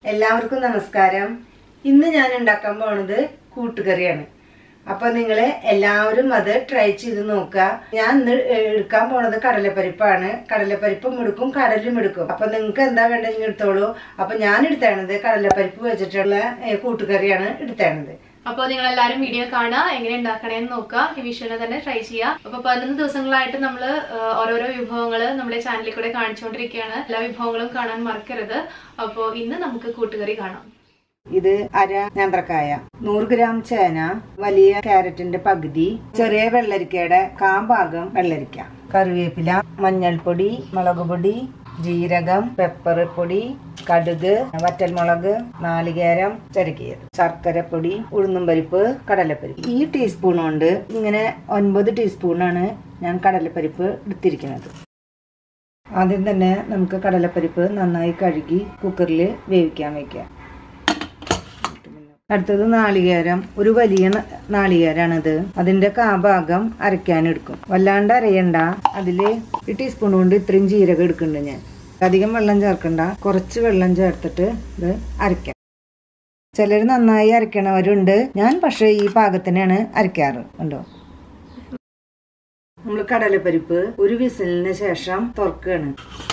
എല്ലാവർക്കും നമസ്കാരം ഇന്ന് ഞാൻ ഉണ്ടാക്കാൻ പോണത് കൂട്ടുകറിയാണ് അപ്പൊ നിങ്ങള് എല്ലാവരും അത് ട്രൈ ചെയ്ത് നോക്കുക ഞാൻ ഇന്ന് എടുക്കാൻ പോണത് കടലപ്പരിപ്പാണ് കടലപ്പരിപ്പും എടുക്കും കടലും എടുക്കും അപ്പൊ നിങ്ങൾക്ക് എന്താ വേണ്ടതെങ്കിൽ എടുത്തോളൂ അപ്പൊ ഞാൻ എടുത്താണത് കടലപ്പരിപ്പ് വെച്ചിട്ടുള്ള ഏ, കൂട്ടുകറിയാണ് എടുത്താണത് അപ്പോൾ നിങ്ങൾ എല്ലാവരും വീഡിയോ കാണുക എങ്ങനെ ഉണ്ടാക്കണേന്ന് നോക്കുക ഈ വിഷുവിനെ തന്നെ ട്രൈ ചെയ്യുക അപ്പൊ പതിനൊന്ന് ദിവസങ്ങളായിട്ട് നമ്മൾ ഓരോരോ വിഭവങ്ങൾ നമ്മുടെ ചാനലിൽ കൂടെ കാണിച്ചുകൊണ്ടിരിക്കുകയാണ് എല്ലാ വിഭവങ്ങളും കാണാൻ മറക്കരുത് അപ്പോൾ ഇന്ന് നമുക്ക് കൂട്ടുകറി കാണാം ഇത് അര നേന്ത്രക്കായ നൂറ് ഗ്രാം ചേന വലിയ ക്യാരറ്റിന്റെ പകുതി ചെറിയ വെള്ളരിക്കയുടെ കാഭാഗം വെള്ളരിക്ക കറിവേപ്പില മഞ്ഞൾപ്പൊടി മുളക് പൊടി ജീരകം പെപ്പർ പൊടി കടുക് വറ്റൽമുളക് നാളികേരം ചിരക്കിയത് ശർക്കരപ്പൊടി ഉഴുന്നും പരിപ്പ് കടലപ്പരിപ്പ് ഈ ടീസ്പൂൺ കൊണ്ട് ഇങ്ങനെ ഒൻപത് ടീസ്പൂണാണ് ഞാൻ കടലപ്പരിപ്പ് എടുത്തിരിക്കുന്നത് ആദ്യം തന്നെ നമുക്ക് കടലപ്പരിപ്പ് നന്നായി കഴുകി കുക്കറിൽ വേവിക്കാൻ വെക്കാം അടുത്തത് നാളികേരം ഒരു വലിയ ന- നാളികേരാണിത് അതിന്റെ കാഭാഗം അരയ്ക്കാനെടുക്കും വല്ലാണ്ട് അരയണ്ട അതില് ഒരു ടീസ്പൂൺ കൊണ്ട് ഇത്രയും ജീരകം എടുക്കുന്നുണ്ട് ഞാൻ അധികം വെള്ളം ചേർക്കണ്ട കുറച്ച് വെള്ളം ചേർത്തിട്ട് ഇത് അരയ്ക്കാം ചിലർ നന്നായി അരയ്ക്കണവരുണ്ട് ഞാൻ പക്ഷേ ഈ പാകത്തിനാണ് അരയ്ക്കാറ് ഉണ്ടോ നമ്മൾ കടലപ്പരിപ്പ് ഒരു വിസിലിന് ശേഷം തുറക്കുകയാണ്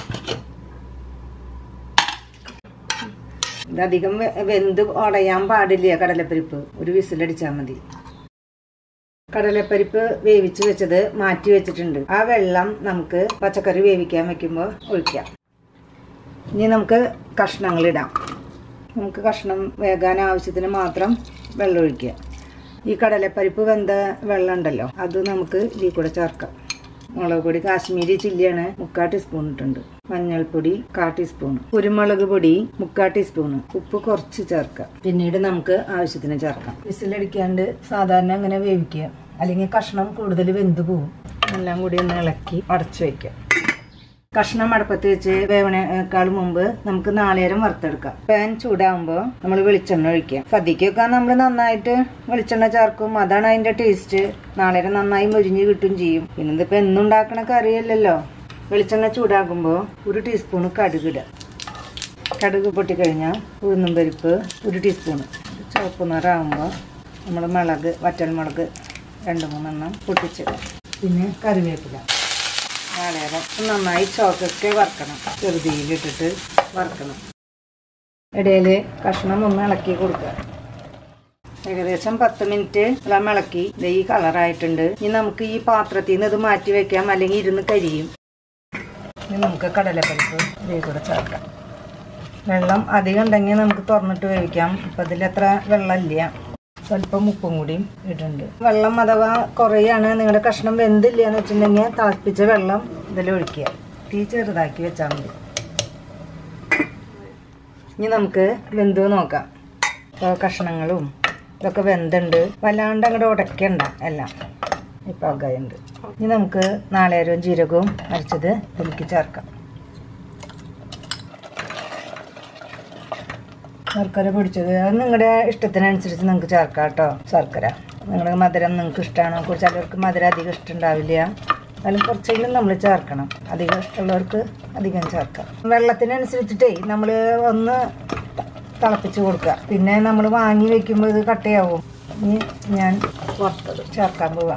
ഇതധികം വെ- വെന്ത് ഉടയാൻ പാടില്ല കടലപ്പരിപ്പ് ഒരു വിസിലടിച്ചാൽ മതി കടലപ്പരിപ്പ് വേവിച്ച് വെച്ചത് മാറ്റി വെച്ചിട്ടുണ്ട് ആ വെള്ളം നമുക്ക് പച്ചക്കറി വേവിക്കാൻ വെക്കുമ്പോൾ ഒഴിക്കാം ഇനി നമുക്ക് കഷ്ണങ്ങൾ ഇടാം നമുക്ക് കഷ്ണം വേകാൻ ആവശ്യത്തിന് മാത്രം വെള്ളം ഒഴിക്കുക ഈ കടലപ്പരിപ്പ് വെന്ത വെള്ളം ഉണ്ടല്ലോ അത് നമുക്ക് ഇതിൽ കൂടെ ചേർക്കാം മുളക് പൊടി കാശ്മീരി ചില്ലിയാണ് മുക്കാൽ ടീസ്പൂൺ ഇട്ടുണ്ട് മഞ്ഞൾപ്പൊടി കാ ടീസ്പൂൺ കുരുമുളക് പൊടി മുക്കാൽ ടീസ്പൂൺ ഉപ്പ് കുറച്ച് ചേർക്കാം പിന്നീട് നമുക്ക് ആവശ്യത്തിന് ചേർക്കാം വിസിലടിക്കാണ്ട് സാധാരണ അങ്ങനെ വേവിക്കുക അല്ലെങ്കിൽ കഷ്ണം കൂടുതൽ വെന്ത് പോവും എല്ലാം കൂടി ഒന്ന് ഇളക്കി അടച്ചു വയ്ക്കാം കഷ്ണം അടുപ്പത്ത് വെച്ച് വേവണേക്കാൾ മുമ്പ് നമുക്ക് നാളികേരം വറുത്തെടുക്കാം പാൻ ചൂടാകുമ്പോൾ നമ്മൾ വെളിച്ചെണ്ണ ഒഴിക്കാം സദ്യക്കൊക്കെ നമ്മൾ നന്നായിട്ട് വെളിച്ചെണ്ണ ചേർക്കും അതാണ് അതിന്റെ ടേസ്റ്റ് നാളികേരം നന്നായി മൊരിഞ്ഞ് കിട്ടും ചെയ്യും പിന്നെ ഇതിപ്പോ എന്നും ഉണ്ടാക്കണ കറിയല്ലല്ലോ വെളിച്ചെണ്ണ ചൂടാകുമ്പോൾ ഒരു ടീസ്പൂൺ കടുക് ഇടുക കടുക് പൊട്ടിക്കഴിഞ്ഞാൽ ഉഴുന്നും പരിപ്പ് ഒരു ടീസ്പൂൺ ചുവപ്പ് നിറാകുമ്പോൾ നമ്മൾ മുളക് വറ്റൽമുളക് രണ്ട് മൂന്നെണ്ണം പൊട്ടിച്ചിടുക പിന്നെ കറിവേപ്പില നാളേരം നന്നായി ചോക്കൊക്കെ വറക്കണം ചെറുതിയിലിട്ടിട്ട് വറക്കണം ഇടയിൽ കഷ്ണം ഒന്ന് ഇളക്കി കൊടുക്കുക ഏകദേശം പത്ത് മിനിറ്റ് എല്ലാം ഇളക്കി ദേ ഈ കളറായിട്ടുണ്ട് ഇനി നമുക്ക് ഈ പാത്രത്തിൽ നിന്ന് ഇത് മാറ്റി വെക്കാം അല്ലെങ്കിൽ ഇരുന്ന് കരിയും ഇനി നമുക്ക് കടലപ്പരിപ്പ് ഇതേ കൂടെ ചേർക്കാം വെള്ളം അധികം ഉണ്ടെങ്കിൽ നമുക്ക് തുറന്നിട്ട് വേവിക്കാം ഇപ്പം ഇതിലത്ര വെള്ളമില്ല സ്വല്പം ഉപ്പും കൂടിയും ഇടുന്നുണ്ട് വെള്ളം അഥവാ കുറയാണ് നിങ്ങളുടെ കഷ്ണം വെന്തില്ല എന്ന് വെച്ചിട്ടുണ്ടെങ്കിൽ തിളപ്പിച്ച വെള്ളം ഇതിൽ ഒഴിക്കുക തീ ചെറുതാക്കി വെച്ചാൽ മതി ഇനി നമുക്ക് വെന്ത് നോക്കാം ഇപ്പോൾ കഷ്ണങ്ങളും ഇതൊക്കെ വെന്തുണ്ട് വല്ലാണ്ട് അങ്ങോട്ട് ഉടക്കണ്ട എല്ലാം ഇപ്പോൾ അകയുണ്ട് ഇനി നമുക്ക് നാളേരവും ജീരകവും അരച്ചത് ഇതിലേക്ക് ചേർക്കാം ശർക്കര പൊടിച്ചത് അത് നിങ്ങളുടെ ഇഷ്ടത്തിനനുസരിച്ച് നിങ്ങൾക്ക് ചേർക്കാം കേട്ടോ ശർക്കര നിങ്ങളുടെ മധുരം നിങ്ങൾക്ക് ഇഷ്ടമാണോ ചിലർക്ക് മധുരം അധികം ഇഷ്ടമുണ്ടാവില്ല അതിലും കുറച്ചെങ്കിലും നമ്മൾ ചേർക്കണം അധികം ഇഷ്ടമുള്ളവർക്ക് അധികം ചേർക്കാം വെള്ളത്തിനനുസരിച്ചിട്ടേ നമ്മൾ ഒന്ന് ത- തിളപ്പിച്ച് കൊടുക്കുക പിന്നെ നമ്മൾ വാങ്ങി വെക്കുമ്പോൾ ഇത് കട്ടയാവും ഇനി ഞാൻ പുറത്തത് ചേർക്കാൻ പോവാം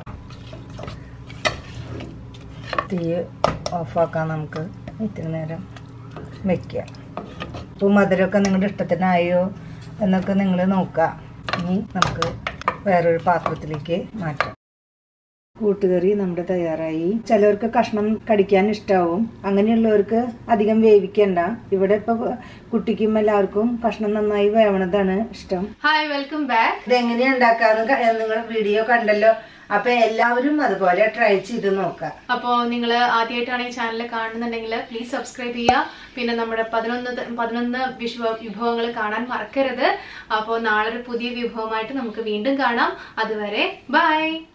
തീ ഓഫാക്കാം നമുക്ക് ഇത്തിരി നേരം വെക്കുക ഉപ്പും മധുരമൊക്കെ നിങ്ങളുടെ ഇഷ്ടത്തിനായോ എന്നൊക്കെ നിങ്ങൾ നോക്കുക ഇനി നമുക്ക് വേറൊരു പാത്രത്തിലേക്ക് മാറ്റാം കൂട്ടുകറി നമ്മുടെ തയ്യാറായി ചിലവർക്ക് കഷ്ണം കടിക്കാൻ ഇഷ്ടാവും അങ്ങനെയുള്ളവർക്ക് അധികം വേവിക്കണ്ട ഇവിടെ ഇപ്പൊ കുട്ടിക്കും എല്ലാവർക്കും കഷ്ണം നന്നായി വേവണതാണ് ഇഷ്ടം ഹായ് വെൽക്കം ബാക്ക് ഇതെങ്ങനെയാ ഉണ്ടാക്കാന്ന് നിങ്ങൾ വീഡിയോ കണ്ടല്ലോ അപ്പൊ എല്ലാവരും അതുപോലെ ട്രൈ ചെയ്ത് നോക്കാം അപ്പോൾ നിങ്ങൾ ആദ്യമായിട്ടാണ് ഈ ചാനൽ കാണുന്നുണ്ടെങ്കിൽ പ്ലീസ് സബ്സ്ക്രൈബ് ചെയ്യുക പിന്നെ നമ്മുടെ പതിനൊന്ന് ത- പതിനൊന്ന് വിശ്വ വിഭവങ്ങൾ കാണാൻ മറക്കരുത് അപ്പോൾ നാളെ ഒരു പുതിയ വിഭവമായിട്ട് നമുക്ക് വീണ്ടും കാണാം അതുവരെ ബൈ